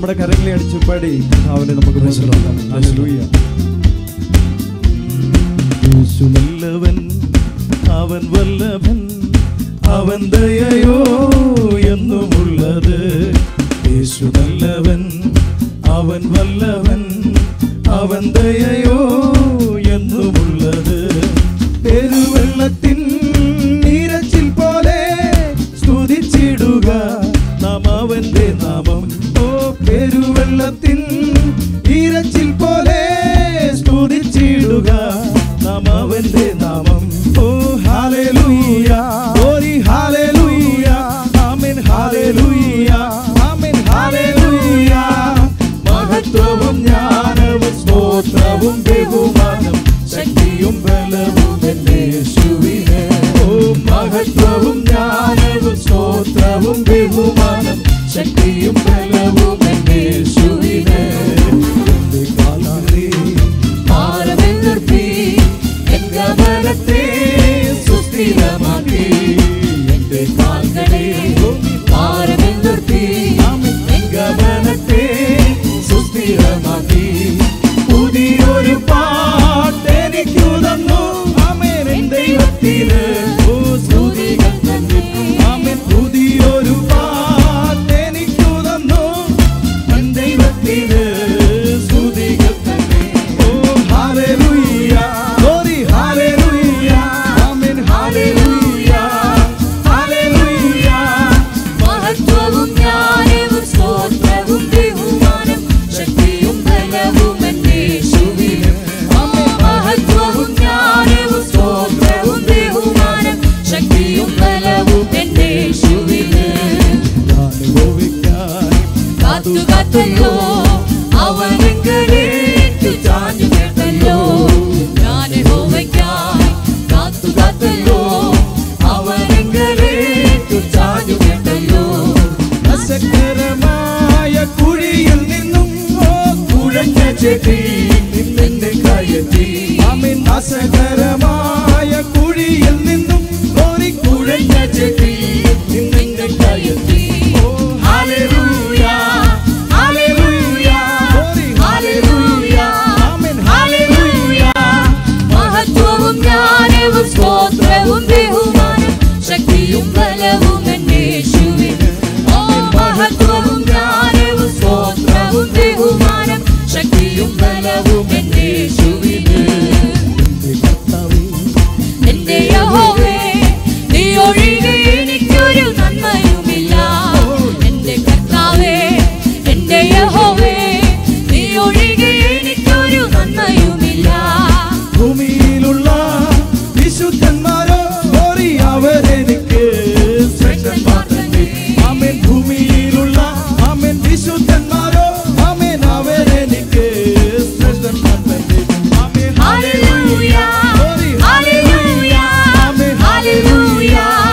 നമ്മുടെ കരങ്ങളെ അടിച്ചു പാടി അവനെ നമുക്ക് മനസ്സിലാക്കാം ഹല്ലേലൂയ. യേശു നല്ലവൻ അവൻ വല്ലഭൻ അവൻ ദയയോ എന്നുമുള്ളത് യേശു നല്ലവൻ അവൻ വല്ലഭൻ അവൻ ദയയോ എന്നുമുള്ളത് പെരുവെള്ളത്തിൻ നീരച്ചിൽ പോലെ സ്തുതിച്ചിടുക നാം അവന്റെ നാമം ഓ പെരുവെള്ളത്തിൻ ഈരച്ചിൽ പോലെ സ്തുതിച്ചിടുക നാം അവന്റെ നാമം ഓ ഹാലേലൂയ ഓരി ഹാലേലൂയ ആമേൻ ഹാലേലൂയ ആമേൻ ഹാലേലൂയ മഹത്വവും ജ്ഞാനവും സ്തോത്രവും ബഹുമാനം ശക്തിയും ബലവും എന്റെ യേശുവിന് ഓ മഹത്വവും ജ്ഞാനവും സ്തോത്രവും ബഹുമാനം ശക്തിയും ബലവും എന്റെ യേശുവിന് എന്റെ കാലങ്ങളെ ഭാരമെന്നിർത്തി എൻ ഗമനത്തെ സുസ്ഥിരമാക്കി എന്റെ കാൽകളെ ഭാരമെന്നിർത്തി എൻ ഗമനത്തെ സുസ്ഥിരമാക്കി പുതിയൊരു പാട്ട് എനിക്കു തന്നു ആമേൻ എൻ ദൈവത്തിന് ഓ സ്തുതികൾ തന്നെ ആമേൻ പുതിയൊരു പാട്ട് എനിക്കു തന്നു എൻ ദൈവത്തിന് സ്തുതികൾ തന്നെ ഓ ഹല്ലേലൂയ ഗ്ലോറി ഹല്ലേലൂയ ആമേൻ ഹല്ലേലൂയ ഹല്ലേലൂയ മഹത്വവും ജ്ഞാനവും സ്തോത്രവും ബഹുമാനം ശക്തിയും ബലവും എന്റെ യേശുവിന് മഹത്വവും ജ്ഞാനവും സ്തോത്രവും ബഹുമാനം ശക്തിയും ബലവും എന്റെ യേശുവിന് ഞാൻ യഹോവയ്ക്കായി കാത്തു കാത്തല്ലോ അവനെങ്കിലേക്കു ചാഞ്ഞു കേട്ടല്ലോ ഞാൻ യഹോവയ്ക്കായി കാത്തു കാത്തല്ലോ അവനെങ്കിലേക്കു ചാഞ്ഞു കേട്ടല്ലോ രസകരമായ കുഴിയിൽ നിന്നും ഓ കുഴഞ്ഞ ചെടി നിന്നെ കയറ്റി ആമീൻ രസകരമായ കുഴിയിൽ നിന്നും ഓരി കുഴഞ്ഞ ചെടി നിന്നെ കയറ്റി ഓ ഹല്ലേലൂയ ഹല്ലേലൂയ ഓരി ഹല്ലേലൂയ ആമീൻ ഹല്ലേലൂയ മഹത്വവും ജ്ഞാനവും സ്തോത്രവും ബഹുമാനം ശക്തിയും ബലവും എന്റെ യേശുവിന് ഓ മഹത്വവും ജ്ഞാനവും സ്തോത്രവും ബഹുമാനം ശക്തിയും ബലവും എന്റെ യേശുവിന് എന്റെ കർത്താവേ എന്റെ യഹോവേ നീ ഒഴികെ എനിക്കൊരു നന്മയുമില്ല എന്റെ കർത്താവേ എന്റെ യഹോവേ നീ ഒഴികെ എനിക്കൊരു നന്മയുമില്ല ഭൂമിയിലുള്ള വിശുദ്ധന്മാരോ ഓറി അവരെനിക്ക് ശ്രേഷ്ഠന്മാർ തന്നെ ആമേൻ ഭൂമിയിലുള്ള ആമേൻ വിശുദ്ധന്മാരോ ആമേൻ അവരെനിക്ക് ശ്രേഷ്ഠന്മാർ തന്നെ ആമേൻ ഹല്ലേലൂയ ഓറി ഹല്ലേലൂയ ആമേൻ ഹല്ലേലൂയ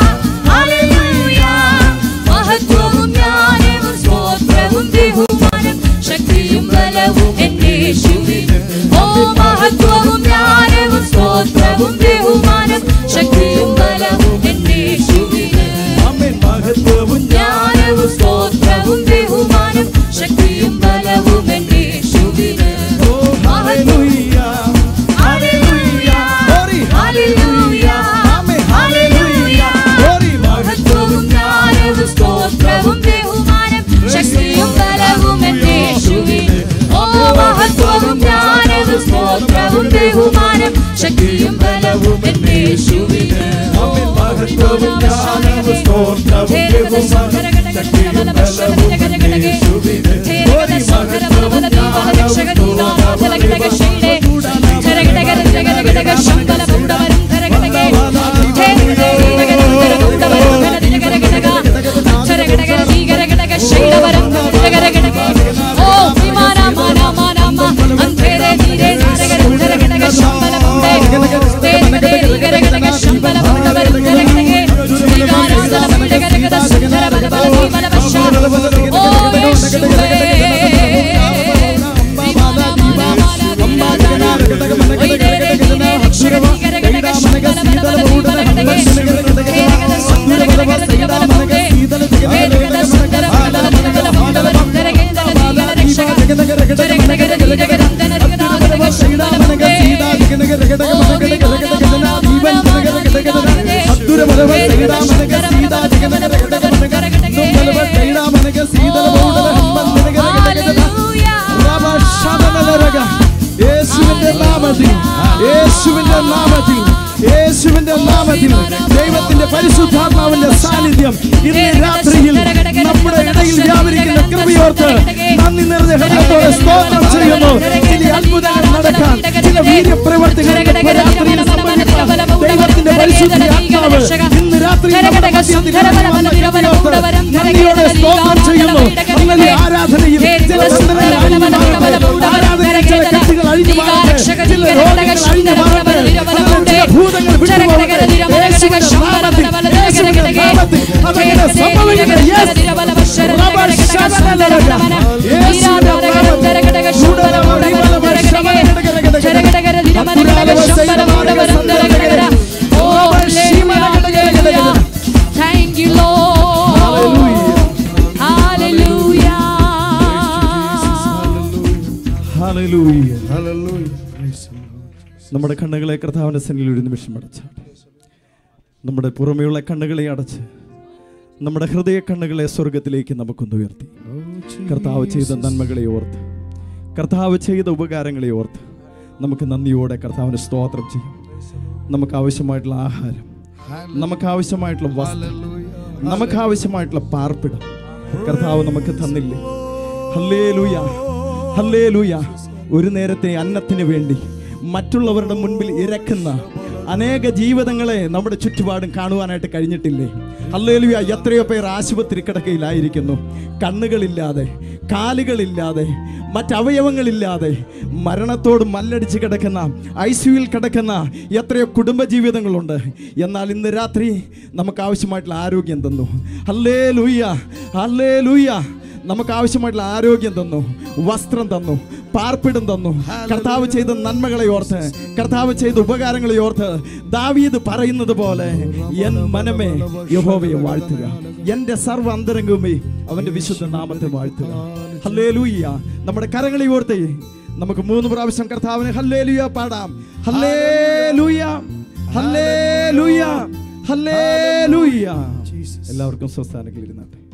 ഹല്ലേലൂയ മഹത്വവും ജ്ഞാനവും സ്തോത്രവും ബഹുമാനം ശക്തിയും ബലവും എന്റെ യേശുവിന് ഓ മഹത്വവും ജ്ഞാനവും സ്തോത്രവും ബഹുമാനം ശക്തിയും ബലവും എന്റെ യേശുവിന് ആമേൻ മഹത്വവും ജ്ഞാനവും സ്തോത്രവും ബഹുമാനം ശക്തിയും ബലവും എന്റെ യേശുവിന് ഓ ഹല്ലേലൂയ ഹല്ലേലൂയ ഓറി ഹല്ലേലൂയ ആമേൻ ഹല്ലേലൂയ ഓറി മഹത്വവും ജ്ഞാനവും സ്തോത്രവും ബഹുമാനം ശക്തിയും ബലവും എന്റെ യേശുവിന് ഓ മഹത്വവും ജ്ഞാനവും സ്തോത്രവും ബഹുമാനം ശക്തിയും ബലവും എന്റെ യേശുവിന് ഓ മഹത്വവും ജ്ഞാനവും സ്തോത്രവും ബഹുമാനം ശക്തിയും ബലവും എന്റെ യേശുവിന് ഓരി മഹത്വവും ജ്ഞാനവും സ്തോത്രവും Oh, yes, ദുരബലവ സൈഡാമനക സീതാ ജഗനഗര ഗടഗടഗട നുംബലവ സൈഡാമനക സീതല ബൗഡല ഹമ്മനഗര ഗടഗടഗട റബ ശബനലരഗ യേശുവിന്റെ നാമത്തിൽ യേശുവിന്റെ നാമത്തിൽ യേശുവിന്റെ നാമത്തിൽ ദൈവത്തിന്റെ പരിശുദ്ധാത്മാവിന്റെ സാന്നിധ്യം ഇന്ന് രാത്രിയിൽ നമ്മുടെ ഇടയിൽ വ്യാപരിക്കുന്ന കൃപയോർത്ത് നന്ദി നിറഞ്ഞ ഹൃദയത്തോടെ സ്തോത്രം ചെയ്യുന്നു ചില അത്ഭുതങ്ങൾ നടക്കാൻ ചില വീര്യപ്രവർത്തികൾ ഇന്ന് രാത്രിയിൽ സംഭവിക്കാൻ ദൈവത്തിന്റെ പരിശുദ്ധ ആത്മാവ് ഇന്ന് രാത്രി നമ്മുടെ മധ്യത്തിൽ ഇറങ്ങി വന്ന കൃപയോർത്ത് നന്ദിയോടെ സ്തോത്രം ചെയ്യുന്നു അങ്ങനെ ആരാധനയിൽ ചില ബന്ധനങ്ങൾ അഴിഞ്ഞു മാറട്ടെ ആരാധനയിൽ ചില കെട്ടുകൾ അഴിഞ്ഞു മാറട്ടെ ചില രോഗങ്ങൾ അഴിഞ്ഞു മാറട്ടെ ചില ഭൂതങ്ങൾ വിട്ടുപോകട്ടെ യേശുവിന്റെ നാമത്തിൽ യേശുവിന്റെ നാമത്തിൽ അതങ്ങനെ സംഭവിക്കട്ടെ യേശു റബ്ബർ ശബനലക. യേശുവിന്റെ നാമത്തിൽ ചൂടലവ റിബലവ ശബനലക. അക്കുരാലവ സൈഡമാലക സന്ദലക. റബ്ബർ ശീമലക. Thank you, Lord. Hallelujah. Hallelujah. നമ്മുടെ കണ്ണുകളെ കർത്താവിന്റെ സന്നിധിയിൽ ഒരു നിമിഷം അടച്ചാട്ടെ നമ്മുടെ പുറമെയുള്ള കണ്ണുകളെ അടച്ച് നമ്മുടെ ഹൃദയ കണ്ണുകളെ സ്വർഗത്തിലേക്ക് നമുക്കൊന്ന് ഉയർത്തി കർത്താവ് ചെയ്ത നന്മകളെ ഓർത്ത് കർത്താവ് ചെയ്ത ഉപകാരങ്ങളെ ഓർത്ത് നമുക്ക് നന്ദിയോടെ കർത്താവിന് സ്തോത്രം ചെയ്യും നമുക്ക് ആവശ്യമായിട്ടുള്ള ആഹാരം നമുക്ക് ആവശ്യമായിട്ടുള്ള വസ്ത്രം നമുക്ക് ആവശ്യമായിട്ടുള്ള പാർപ്പിടം കർത്താവ് നമുക്ക് തന്നില്ലേ ഹല്ലേലൂയ ഹല്ലേലൂയ ഒരു നേരത്തെ അന്നത്തിന് വേണ്ടി മറ്റുള്ളവരുടെ മുൻപിൽ ഇരക്കുന്ന അനേക ജീവിതങ്ങളെ നമ്മുടെ ചുറ്റുപാടും കാണുവാനായിട്ട് കഴിഞ്ഞിട്ടില്ലേ ഹല്ലേലൂയ എത്രയോ പേർ ആശുപത്രി കിടക്കയിലായിരിക്കുന്നു കണ്ണുകളില്ലാതെ കാലുകളില്ലാതെ മറ്റവയവങ്ങളില്ലാതെ മരണത്തോട് മല്ലടിച്ച് കിടക്കുന്ന ഐ സിയുയിൽ കിടക്കുന്ന എത്രയോ കുടുംബ ജീവിതങ്ങളുണ്ട് എന്നാൽ ഇന്ന് രാത്രി നമുക്ക് ആവശ്യമായിട്ടുള്ള ആരോഗ്യം തന്നു ഹല്ലേ ലൂയ്യ ഹല്ലേ ലൂയ്യ നമുക്ക് ആവശ്യമായിട്ടുള്ള ആരോഗ്യം തന്നു വസ്ത്രം തന്നു പാർപ്പിടം തന്നു കർത്താവ് ചെയ്ത നന്മകളെ ഓർത്ത് കർത്താവ് ചെയ്ത ഉപകാരങ്ങളെ ഓർത്ത് ദാവീദ് പറയുന്നത് പോലെ എൻ മനമേ യഹോവയെ വാഴ്ത്തുക എന്റെ സർവ്വ അന്തരംഗവുമേ അവന്റെ വിശുദ്ധ നാമത്തെ വാഴ്ത്തുക ഹല്ലേലൂയ നമ്മുടെ കരങ്ങളെ ഓർത്തേ നമുക്ക് മൂന്ന് പ്രാവശ്യം കർത്താവിന് ഹല്ലേലൂയ പാടാം ഹല്ലേലൂയ ഹല്ലേലൂയ ഹല്ലേലൂയ എല്ലാവർക്കും സ്വസ്ഥാനങ്ങളിൽ ഇരുന്നാട്ടെ